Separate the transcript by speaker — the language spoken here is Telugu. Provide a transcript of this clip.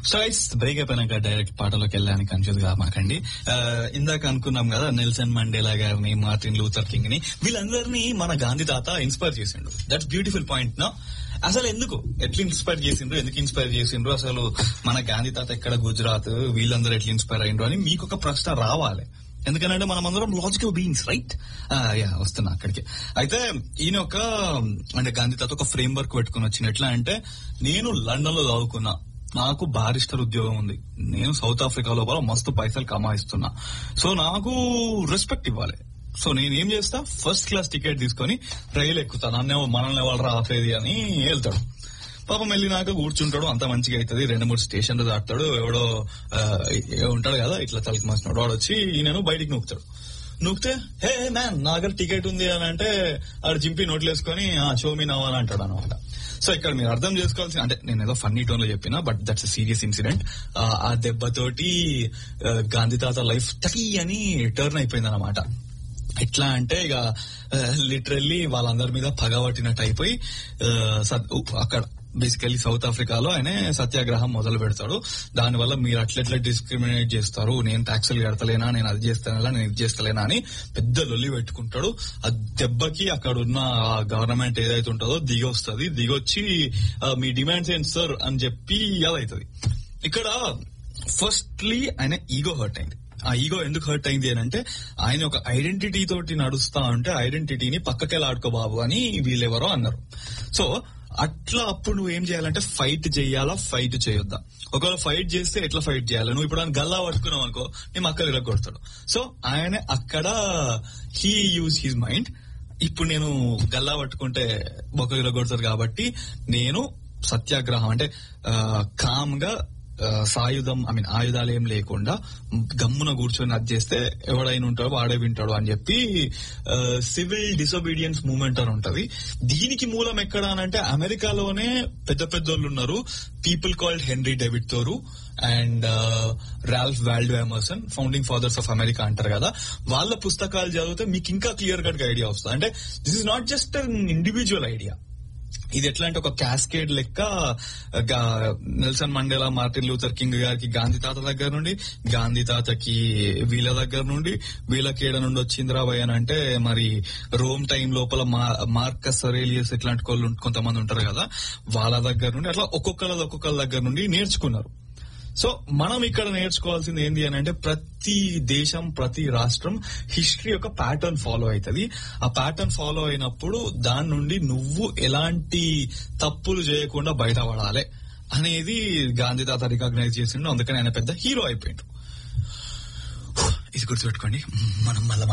Speaker 1: సో గైస్ బ్రేక్ అయిపోయినాక డైరెక్ట్ పాటలోకి వెళ్ళాలని కన్ఫ్యూజ్ కామాకండి ఆ, ఇందాక అనుకున్నాం కదా నెల్సన్ మండేలా గారిని మార్టిన్ లూథర్ కింగ్ ని వీళ్ళందరినీ మన గాంధీ తాత ఇన్స్పైర్ చేసిండు దట్స్ బ్యూటిఫుల్ పాయింట్ నా అసలు ఎందుకు ఎట్లా ఇన్స్పైర్ చేసిండ్రు ఎందుకు ఇన్స్పైర్ చేసిండ్రు అసలు మన గాంధీ తాత ఎక్కడ గుజరాత్ వీళ్ళందరూ ఎట్లా ఇన్స్పైర్ అయ్యిండ్రు అని మీకు ఒక ప్రశ్న రావాలి ఎందుకంటే మనం అందరం లాజికల్ బీయింగ్స్ రైట్ యా వస్తున్నా అక్కడికి అయితే ఈయన ఒక అంటే గాంధీ తాత ఒక ఫ్రేమ్ వర్క్ పెట్టుకుని వచ్చిన ఎట్లా అంటే నేను లండన్ లో చదువుకున్నా నాకు బారిస్టర్ ఉద్యోగం ఉంది నేను సౌత్ ఆఫ్రికా లోపల మస్తు పైసలు కమాయిస్తున్నా సో నాకు రెస్పెక్ట్ ఇవ్వాలి సో నేను ఏం చేస్తా ఫస్ట్ క్లాస్ టికెట్ తీసుకొని రైలు ఎక్కుతాను అన్నే మనల్ని ఎవరు రాసేది అని వెళ్తాడు పాపం వెళ్ళినాక కూర్చుంటాడు అంత మంచిగా అవుతుంది రెండు మూడు స్టేషన్లు దాటుతాడు ఎవడో ఆ, ఏ- ఉంటాడు కదా ఇట్లా తలకి మాసినాడు వాడు వచ్చి ఈయనను బయటికి నూకుతాడు నూకితే హే మ్యాన్ నా దగ్గర టికెట్ ఉంది అని అంటే ఆడు చింపి నోట్లు వేసుకొని షో మీ నవ్వాలి అంటాడు అనమాట సో ఇక్కడ మీరు అర్థం చేసుకోవాల్సిన అంటే నేను ఏదో ఫన్నీ టోన్ లో చెప్పిన బట్ దట్స్ సీరియస్ ఇన్సిడెంట్ ఆ దెబ్బతోటి ఆ, గాంధీ తాత లైఫ్ తకి అని టర్న్ అయిపోయింది అనమాట ఎట్లా అంటే ఇక లిటరల్లీ వాళ్ళందరి మీద పగబట్టినట్టు అయిపోయి ఆ, సత్- ఉ- అక్కడ బేసికలీ సౌత్ ఆఫ్రికాలో ఆయన సత్యాగ్రహం మొదలు పెడతాడు దానివల్ల మీరు అట్లెట్లా డిస్క్రిమినేట్ చేస్తారు నేను ట్యాక్సులు కడతలేనా నేను అది చేస్తానా నేను ఇది చేస్తలేనా అని పెద్ద లొల్లి పెట్టుకుంటాడు ఆ దెబ్బకి అక్కడ ఉన్న గవర్నమెంట్ ఏదైతే ఉంటుందో దిగి వస్తుంది దిగొచ్చి ఆ, మీ డిమాండ్స్ ఏంటి సార్ అని చెప్పి అదవుతుంది ఇక్కడ ఫస్ట్లీ ఆయన ఈగో హర్ట్ అయింది ఆ ఈగో ఎందుకు హర్ట్ అయింది అని అంటే ఆయన ఒక ఐడెంటిటీ తోటి నడుస్తా ఉంటే ఐడెంటిటీని పక్కకెళ్ళి ఆడుకో బాబు అని వీళ్ళెవరో అన్నారు సో అట్లా అప్పుడు నువ్వు ఏం చేయాలంటే ఫైట్ చేయాలా ఫైట్ చేయొద్దా ఒకవేళ ఫైట్ చేస్తే ఎట్లా ఫైట్ చేయాలి నువ్వు ఇప్పుడు ఆయన గల్లా పట్టుకున్నావు అనుకో నీ మక్కలు ఇరగొడతాడు సో ఆయన అక్కడ హీ యూజ్ హిజ్ మైండ్ ఇప్పుడు నేను గల్లా పట్టుకుంటే బొక్క ఇరగొడతారు కాబట్టి నేను సత్యాగ్రహం అంటే కామ్ గా ఆ, సాయుధం ఐ మీన్ ఆయుధాలు ఏం లేకుండా గమ్మున కూర్చొని అది చేస్తే ఎవడైనా ఉంటాడో వాడే వింటాడు అని చెప్పి సివిల్ డిసొబీడియన్స్ మూవ్మెంట్ అని ఉంటది దీనికి మూలం ఎక్కడ అని అంటే అమెరికాలోనే పెద్ద పెద్దోళ్ళు ఉన్నారు people called Henry David Thoreau and Ralph Waldo Emerson founding fathers of America అంటారు కదా వాళ్ళ పుస్తకాలు చదివితే మీకు ఇంకా క్లియర్ కట్ గా ఐడియా వస్తుంది అంటే this is not just an individual idea ఇది ఎట్లా అంటే ఒక క్యాస్కేడ్ లెక్క గా- Nelson Mandela Martin Luther King గారికి గాంధీ తాత దగ్గర నుండి గాంధీ తాతకి వీళ్ళ దగ్గర నుండి వీళ్ళకి ఏడ నుండి వచ్చిందిరా భయ్ అని అంటే మరి రోమ్ టైం లోపల మా- మార్కస్ అరేలియస్ ఇట్లాంటి వాళ్ళు కొంతమంది ఉంటారు కదా వాళ్ళ దగ్గర నుండి అట్లా ఒక్కొక్కళ్ళ ఒక్కొక్కళ్ళ దగ్గర నుండి నేర్చుకున్నారు సో మనం ఇక్కడ నేర్చుకోవాల్సింది ఏంటి అని అంటే ప్రతి దేశం ప్రతి రాష్ట్రం హిస్టరీ యొక్క ప్యాటర్న్ ఫాలో అవుతుంది ఆ ప్యాటర్న్ ఫాలో అయినప్పుడు దాని నుండి నువ్వు ఎలాంటి తప్పులు చేయకుండా బయటపడాలి అనేది గాంధీ తాత రికగ్నైజ్ చేసిండు అందుకని ఆయన పెద్ద హీరో అయిపోయిండు ఇది గుర్తుపెట్టుకోండి మనం మళ్ళీ